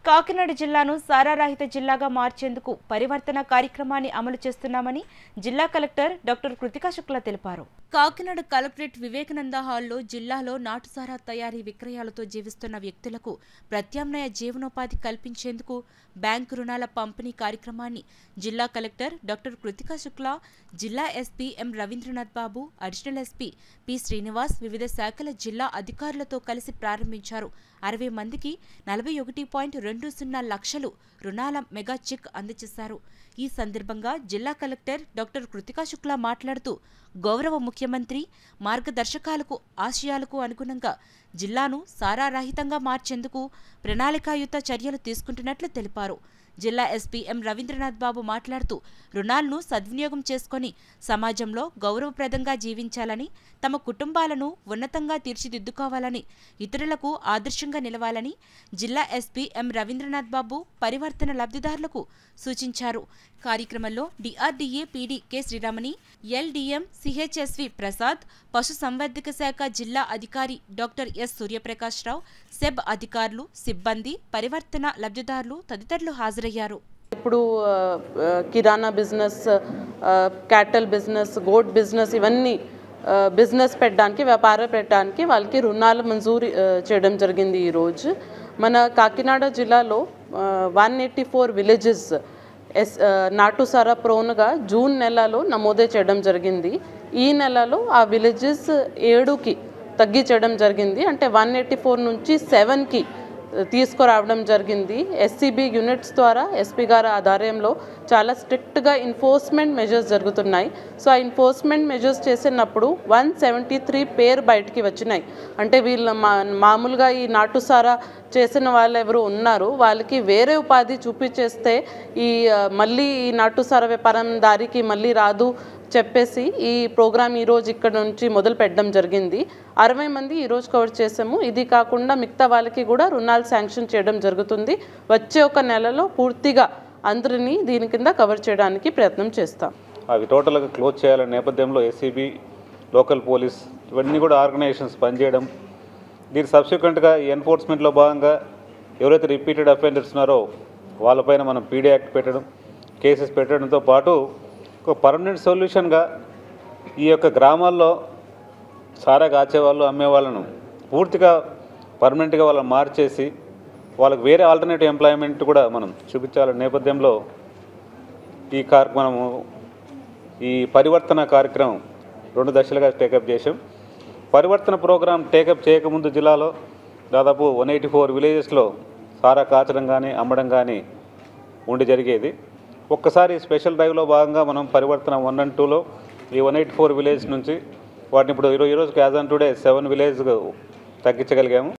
కాకినాడ జిల్లాను సారారహిత జిల్లాగా మార్చేందుకు పరివర్తన కార్యక్రమాన్ని అమలు చేస్తున్నామని జిల్లా కలెక్టర్ డాక్టర్ కృతికా శుక్లా తెలిపారు కాకినాడ కలెక్టరేట్ వివేకానంద హాల్లో జిల్లాలో నాటుసారా తయారీ విక్రయాలతో జీవిస్తున్న వ్యక్తులకు ప్రత్యామ్నాయ జీవనోపాధి కల్పించేందుకు బ్యాంకు రుణాల పంపిణీ కార్యక్రమాన్ని జిల్లా కలెక్టర్ డాక్టర్ కృతికా శుక్లా జిల్లా SP M Ravindranath Babu additional SP P Srinivas వివిధ శాఖల జిల్లా అధికారులతో కలిసి ప్రారంభించారు అరవై మందికి నలభై ఒకటి పాయింట్ రెండు సున్నా లక్షలు రుణాల మెగా చెక్ అందజేశారు ఈ సందర్భంగా జిల్లా కలెక్టర్ డాక్టర్ కృతికా శుక్లా మాట్లాడుతూ గౌరవ ముఖ్యమంత్రి మార్గదర్శకాలకు ఆశయాలకు అనుగుణంగా జిల్లాను సారారహితంగా మార్చేందుకు ప్రణాళికాయుత చర్యలు తీసుకుంటున్నట్లు తెలిపారు జిల్లా ఎస్పీ ఎం రవీంద్రనాథ్ బాబు మాట్లాడుతూ రుణాలను సద్వినియోగం చేసుకొని సమాజంలో గౌరవప్రదంగా జీవించాలని తమ కుటుంబాలను ఉన్నతంగా తీర్చిదిద్దుకోవాలని ఇతరులకు ఆదర్శంగా నిలవాలని జిల్లా ఎస్పీ ఎం రవీంద్రనాథ్ బాబు పరివర్తన లబ్ధిదారులకు సూచించారు కార్యక్రమంలో DRDA PD K Sriramani LDM CHSV Prasad పశు సంవర్ధక శాఖ జిల్లా అధికారి doctor S Suryaprakash Rao SEB అధికారులు సిబ్బంది పరివర్తన లబ్ధిదారులు తదితరులు హాజరయ్యారు ఇప్పుడు ఆ, ఆ, కిరాణా బిజినెస్ ఆ, క్యాటల్ బిజినెస్ గోట్ బిజినెస్ ఇవన్నీ ఆ, బిజినెస్ పెట్టడానికి వ్యాపారం పెట్టడానికి వాళ్ళకి రుణాలు మంజూరు ఆ, చేయడం జరిగింది ఈరోజు మన కాకినాడ జిల్లాలో one eighty four villages as uh, నాటుసారా ప్రోన్గా జూన్ నెలలో నమోదే చేయడం జరిగింది ఈ నెలలో ఆ విలేజెస్ ఏడుకి తగ్గించడం జరిగింది అంటే వన్ ఎయిటీ ఫోర్ నుంచి సెవెన్కి తీసుకురావడం జరిగింది ఎస్సీబీ యూనిట్స్ ద్వారా ఎస్పీ గారి ఆధ్వర్యంలో చాలా స్ట్రిక్ట్గా ఎన్ఫోర్స్మెంట్ మెజర్స్ జరుగుతున్నాయి సో ఆ ఎన్ఫోర్స్మెంట్ మెజర్స్ చేసినప్పుడు వన్ సెవెంటీ త్రీ పేర్ బయటికి వచ్చినాయి అంటే వీళ్ళ మా మామూలుగా ఈ నాటుసారా చేసిన వాళ్ళు ఎవరు ఉన్నారు వాళ్ళకి వేరే ఉపాధి చూపించేస్తే ఈ ఆ, మళ్ళీ ఈ నాటుసారా వ్యాపారం దారికి మళ్ళీ రాదు చెప్పేసి ఈ ప్రోగ్రామ్ ఈరోజు ఇక్కడ నుంచి మొదలు పెట్టడం జరిగింది అరవై మంది ఈరోజు కవర్ చేసాము ఇది కాకుండా మిగతా వాళ్ళకి కూడా రుణాలు శాంక్షన్ చేయడం జరుగుతుంది వచ్చే ఒక నెలలో పూర్తిగా అందరినీ దీని కింద కవర్ చేయడానికి ప్రయత్నం చేస్తాం అవి టోటల్గా క్లోజ్ చేయాలనే నేపథ్యంలో ఏసీబీ లోకల్ పోలీస్ ఇవన్నీ కూడా ఆర్గనైజేషన్స్ పనిచేయడం దీని సబ్సిక్వెంట్గా ఈ ఎన్ఫోర్స్మెంట్లో భాగంగా ఎవరైతే రిపీటెడ్ అఫెండర్స్ ఉన్నారో వాళ్ళపైన మనం పీడీ యాక్ట్ పెట్టడం కేసెస్ పెట్టడంతో పాటు ఒక పర్మనెంట్ సొల్యూషన్గా ఈ యొక్క గ్రామాల్లో సారా కాచేవాళ్ళు అమ్మేవాళ్ళను పూర్తిగా పర్మనెంట్గా వాళ్ళని మార్చేసి వాళ్ళకి వేరే ఆల్టర్నేటివ్ ఎంప్లాయ్మెంట్ కూడా మనం చూపించాలనే నేపథ్యంలో ఈ కార్యక్రమము ఈ పరివర్తన కార్యక్రమం రెండు దశలుగా టేకప్ చేసాం పరివర్తన ప్రోగ్రాం టేకప్ చేయకముందు జిల్లాలో దాదాపు వన్ ఎయిటీ ఫోర్ విలేజెస్లో సారా కాచడం కానీ అమ్మడం కానీ ఉండి జరిగేది ఒక్కసారి స్పెషల్ డ్రైవ్లో భాగంగా మనం పరివర్తన వన్ అండ్ టూలో ఈ వన్ ఎయిటీ ఫోర్ విలేజ్ నుంచి వాటిని ఇప్పుడు ఈరో- ఈరోజుకి as on today seven village తగ్గించగలిగాము